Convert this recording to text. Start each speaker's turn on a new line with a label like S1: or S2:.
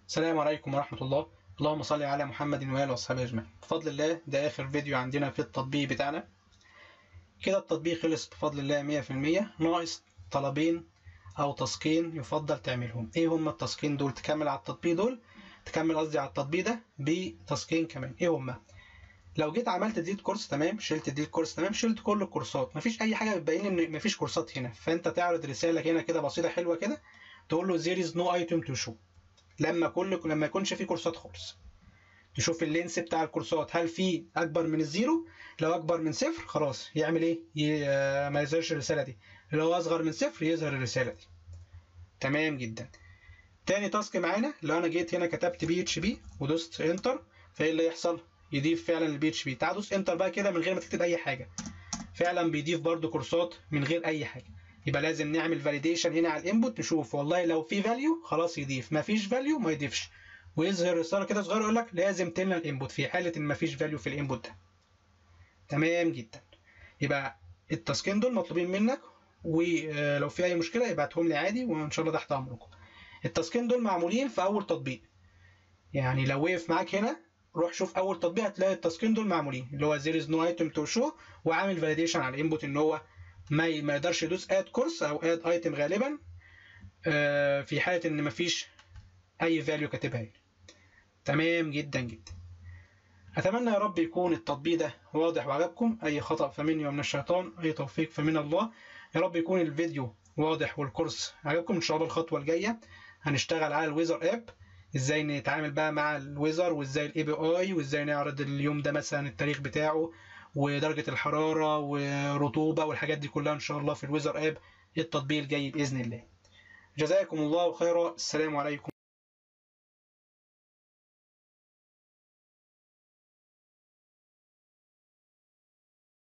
S1: السلام عليكم ورحمة الله اللهم صل على محمد وآله وأصحابه أجمعين بفضل الله ده آخر فيديو عندنا في التطبيق بتاعنا كده التطبيق خلص بفضل الله مية في المية ناقص طلبين أو تاسكين يفضل تعملهم إيه هما التاسكين دول تكمل على التطبيق دول تكمل قصدي على التطبيق ده بتاسكين كمان إيه هما لو جيت عملت ديليت كورس تمام شلت ديليت كورس تمام شلت كل الكورسات مفيش أي حاجة بتبين إن مفيش كورسات هنا فأنت تعرض رسالة هنا كده بسيطة حلوة كده تقول له there is no item to show لما كل لما يكونش في كورسات خالص تشوف اللينس بتاع الكورسات هل في اكبر من الزيرو لو اكبر من صفر خلاص يعمل ايه ي... ما يظهرش الرساله دي لو اصغر من صفر يظهر الرساله دي تمام جدا تاني تاسك معانا لو انا جيت هنا كتبت بي اتش بي ودوست انتر فايه اللي يحصل يضيف فعلا البي اتش بي تعال دوس انتر بقى كده من غير ما تكتب اي حاجه فعلا بيضيف برده كورسات من غير اي حاجه يبقى لازم نعمل فاليديشن هنا على الانبوت نشوف والله لو في فاليو خلاص يضيف ما فيش فاليو ما يضيفش ويظهر رساله كده صغيره يقول لك لازم تملى الانبوت في حاله ان ما فيش فاليو في الانبوت ده تمام جدا يبقى التاسكين دول مطلوبين منك ولو في اي مشكله ابعتهم لي عادي وان شاء الله تحت امركم التاسكين دول معمولين في اول تطبيق يعني لو وقف معاك هنا روح شوف اول تطبيق هتلاقي التاسكين دول معمولين اللي هو there is no item to show وعامل فاليديشن على الانبوت ان هو ما ما يقدرش يدوس اد كورس او اد ايتم غالبا في حاله ان مفيش اي فاليو كاتبها هنا تمام جدا جدا اتمنى يا رب يكون التطبيق ده واضح وعجبكم اي خطا فمني ومن الشيطان اي توفيق فمن الله يا رب يكون الفيديو واضح والكورس عجبكم ان شاء الله الخطوه الجايه هنشتغل على الويزر اب ازاي نتعامل بقى مع الويزر وازاي الاي بي اي وازاي نعرض اليوم ده مثلا التاريخ بتاعه ودرجة الحرارة ورطوبة والحاجات دي كلها إن شاء الله في الويزر آب التطبيق الجاي بإذن الله جزاكم الله خيرا السلام عليكم